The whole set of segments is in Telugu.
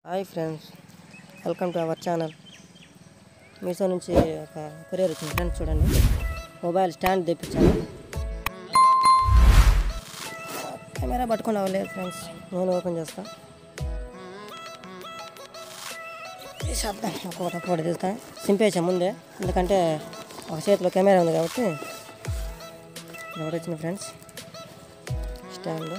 hi friends welcome to our channel Meesho నుంచి ఒక కొరియర్ వచ్చింది ఫ్రెండ్స్ చూడండి మొబైల్ స్టాండ్ తెప్పించాను కెమెరా పట్టుకుండా అవ్వలేదు ఫ్రెండ్స్ నేను ఓపెన్ చేస్తా తీసేద్దాం ఒక్కొక్కటి ఒక్కొక్కటి తీస్తాను సింపేసా ముందే ఎందుకంటే ఒక చేతిలో కెమెరా ఉంది కాబట్టి ఇది ఒకటి వచ్చింది ఫ్రెండ్స్ స్టాండ్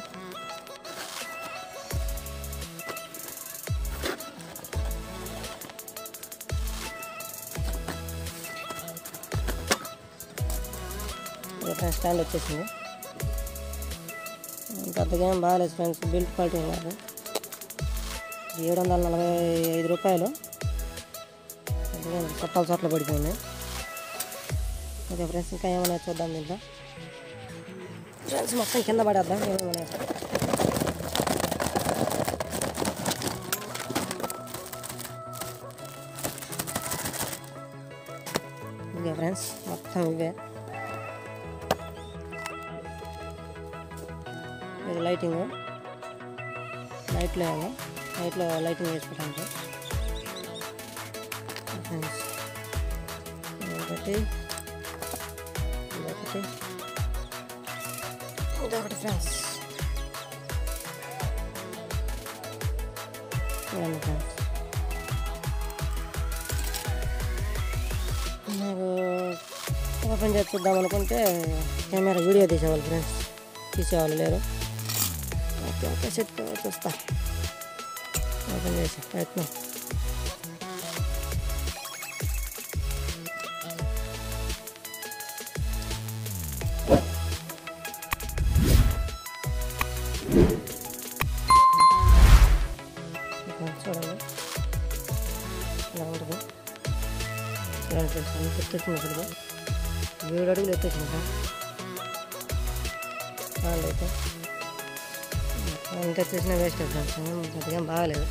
ఇక్కడ స్టాండ్ వచ్చేసింది పెద్దగా ఏం బాగాలేదు ఫ్రెండ్స్ బిల్ట్ క్వాలిటీ ఏం కాదు ఏడు వందల నలభై ఐదు రూపాయలు పెద్దగా చట్టాలు చోట్ల పడిపోయింది ఓకే ఫ్రెండ్స్ ఇంకా ఏమైనా చూద్దాం దీంట్లో ఫ్రెండ్స్ మొత్తం కింద పడేద్దాం ఏమైనా ఓకే ఫ్రెండ్స్ మొత్తం ఇవే ఇది లైటింగ్ లైట్లో ఏమో లైట్లో లైటింగ్ వేసుకోవడానికి ఫ్రెండ్స్ ఒకటి ఇదొకటి ఇదొకటి ఫ్రెండ్స్ చూడండి ఫ్రెండ్స్ నాకు ఓపెన్ చేసి చూద్దాం అనుకుంటే కెమెరా వీడియో తీసేవాళ్ళు ఫ్రెండ్స్ తీసేవాళ్ళు లేరు ఓకే ఓకే సెట్ చూస్తా ఓపెన్ చేసి ప్రయత్నం ఓకే, చూడండి ఇలా ఉంటుంది చూడండి ఫ్రెండ్స్ అన్ని ఎత్తేసింది అసలు ఏడు అడుగులు ఎత్తేసింది ఫ్రెండ్స్ అయితే ఎంత చేసినా వేస్ట్ ఫ్రెండ్స్ అంతగా బాగాలేదు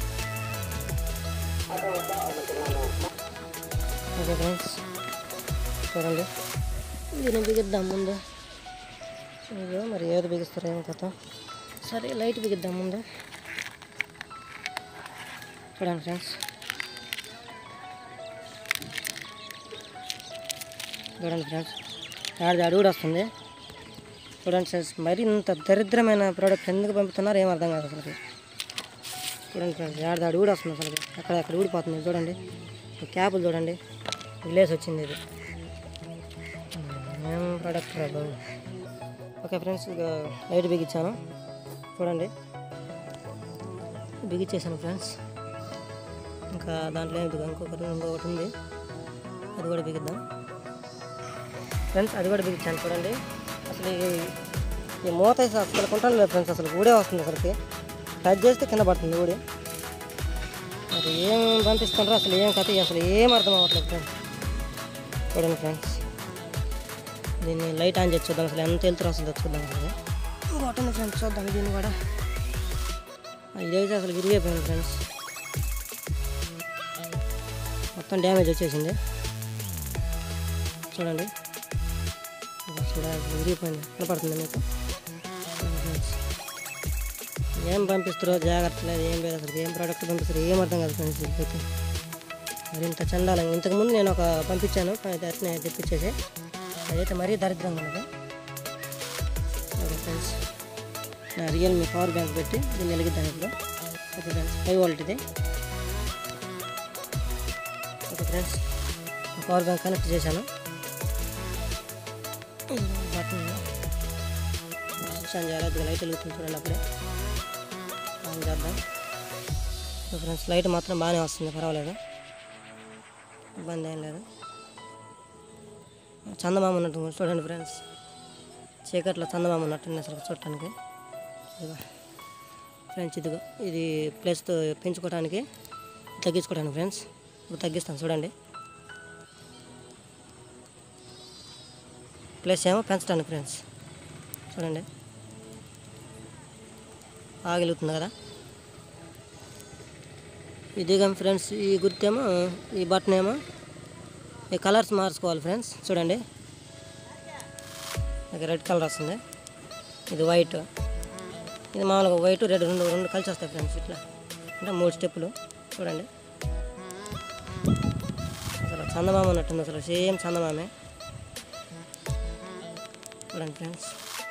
ఓకే ఫ్రెండ్స్ చూడండి దీన్ని బిగిద్దాం ముందు ఇదో మరి ఏది బిగిస్తారో ఏమో కథ సరే లైట్ బిగిద్దాం ముందు చూడండి ఫ్రెండ్స్ చూడండి ఫ్రెండ్స్ ఆడిది అడుగుడు వస్తుంది చూడండి ఫ్రెండ్స్ మరి ఇంత దరిద్రమైన ప్రోడక్ట్ ఎందుకు పంపుతున్నారు ఏం అర్థం కాదు అసలు చూడండి ఫ్రెండ్స్ ఆడిది అడుగు కూడా వస్తుంది అసలు అక్కడ అక్కడ ఊడిపోతుంది చూడండి ఈ క్యాపులు చూడండి విలేజ్ వచ్చింది ఇది ఏం ప్రోడక్ట్ రా బాబు ఓకే ఫ్రెండ్స్ ఇక లైట్ బిగించాను చూడండి బిగించేసాను ఫ్రెండ్స్ ఇంకా దాంట్లో ఏమి ఇంకొకటి ఇంకొకటి ఉంది అది కూడా బిగిద్దాం ఫ్రెండ్స్ అది కూడా బిగించాను చూడండి అసలు ఈ- ఈ మూత వేసి అసలు కొంటాను లేదు ఫ్రెండ్స్ అసలు ఊడే వస్తుంది అసలుకి టచ్ చేస్తే కింద పడుతుంది ఊడి మరి ఏం పంపిస్తుండ్రో అసలు ఏం కథ అసలు ఏం అర్థం అవ్వట్లేదు ఫ్రెండ్స్ చూడండి ఫ్రెండ్స్ దీన్ని లైట్ ఆన్ చేసి చూద్దాం అసలు ఎంత వెళ్తారో వస్తుందో చూద్దాం అసలు ఇంకోటి ఫ్రెండ్స్ చూద్దాం దీన్ని కూడా ఇదైతే అసలు విరిగిపోయింది ఫ్రెండ్స్ మొత్తం డ్యామేజ్ వచ్చేసింది చూడండి చూడాలి విరిగిపోయింది కనపడుతుంది మీకు ఫ్రెండ్స్ ఏం పంపిస్తారో జాగ్రత్త లేదు ఏం లేదు అసలు ఏం ప్రోడక్ట్ పంపిస్తారో ఏం అర్థం కాదు ఫ్రెండ్స్ ఇదైతే మరి ఇంత చండాలంగా ఇంతకుముందు నేను ఒక పంపించాను అది అట్నే తెప్పించేసి అదైతే మరీ దరిద్రంగా ఉన్నది ఓకే ఫ్రెండ్స్ నా రియల్మీ పవర్ బ్యాంక్ పెట్టి దీన్ని వెలిగిద్దాను ఇప్పుడు ఓకే ఫ్రెండ్స్ ఫైవ్ వోల్ట్ ఇది okay friends power bank connect చేశాను బటన్ స్విచ్ ఆన్ చేయాలి అది లైట్ వెలుగుతుంది చూడండి అప్పుడే ఆన్ చేద్దాం సో ఫ్రెండ్స్ లైట్ మాత్రం బాగానే వస్తుంది పర్వాలేదు ఇబ్బంది ఏం లేదు చందమామ ఉన్నట్టు చూడండి ఫ్రెండ్స్ చీకట్లో చందమామ ఉన్నట్టుంది అసలు చూడటానికి ఇదిగో ఫ్రెండ్స్ ఇదిగో ఇది ప్లస్ పెంచుకోవడానికి తగ్గించుకోవడానికి ఫ్రెండ్స్ ఇప్పుడు తగ్గిస్తాను చూడండి ప్లస్ ఏమో పెంచడానికి ఫ్రెండ్స్ చూడండి ఆగలుగుతుంది కదా ఇదిగా ఫ్రెండ్స్ ఈ గుర్తేమో ఈ బటన్ ఏమో ఈ కలర్స్ మార్చుకోవాలి ఫ్రెండ్స్ చూడండి నాకు రెడ్ కలర్ వస్తుంది ఇది వైట్ ఇది మామూలుగా వైట్ రెడ్ రెండు రెండు కలిసి వస్తాయి ఫ్రెండ్స్ ఇట్లా అంటే మూడు స్టెప్పులు చూడండి అసలు చందమామ ఉన్నట్టుంది అసలు సేమ్ చందమామే చూడండి ఫ్రెండ్స్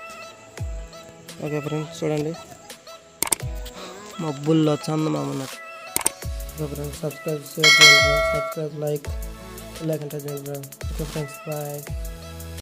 ఓకే ఫ్రెండ్స్ చూడండి మబ్బుల్లో చందమామ ఉన్నట్టు ఓకే ఫ్రెండ్స్ సబ్స్క్రైబ్ షేర్ చేయండి సబ్స్క్రైబ్ లైక్ లైక్ అంటే చేయండి ఓకే ఫ్రెండ్స్ బాయ్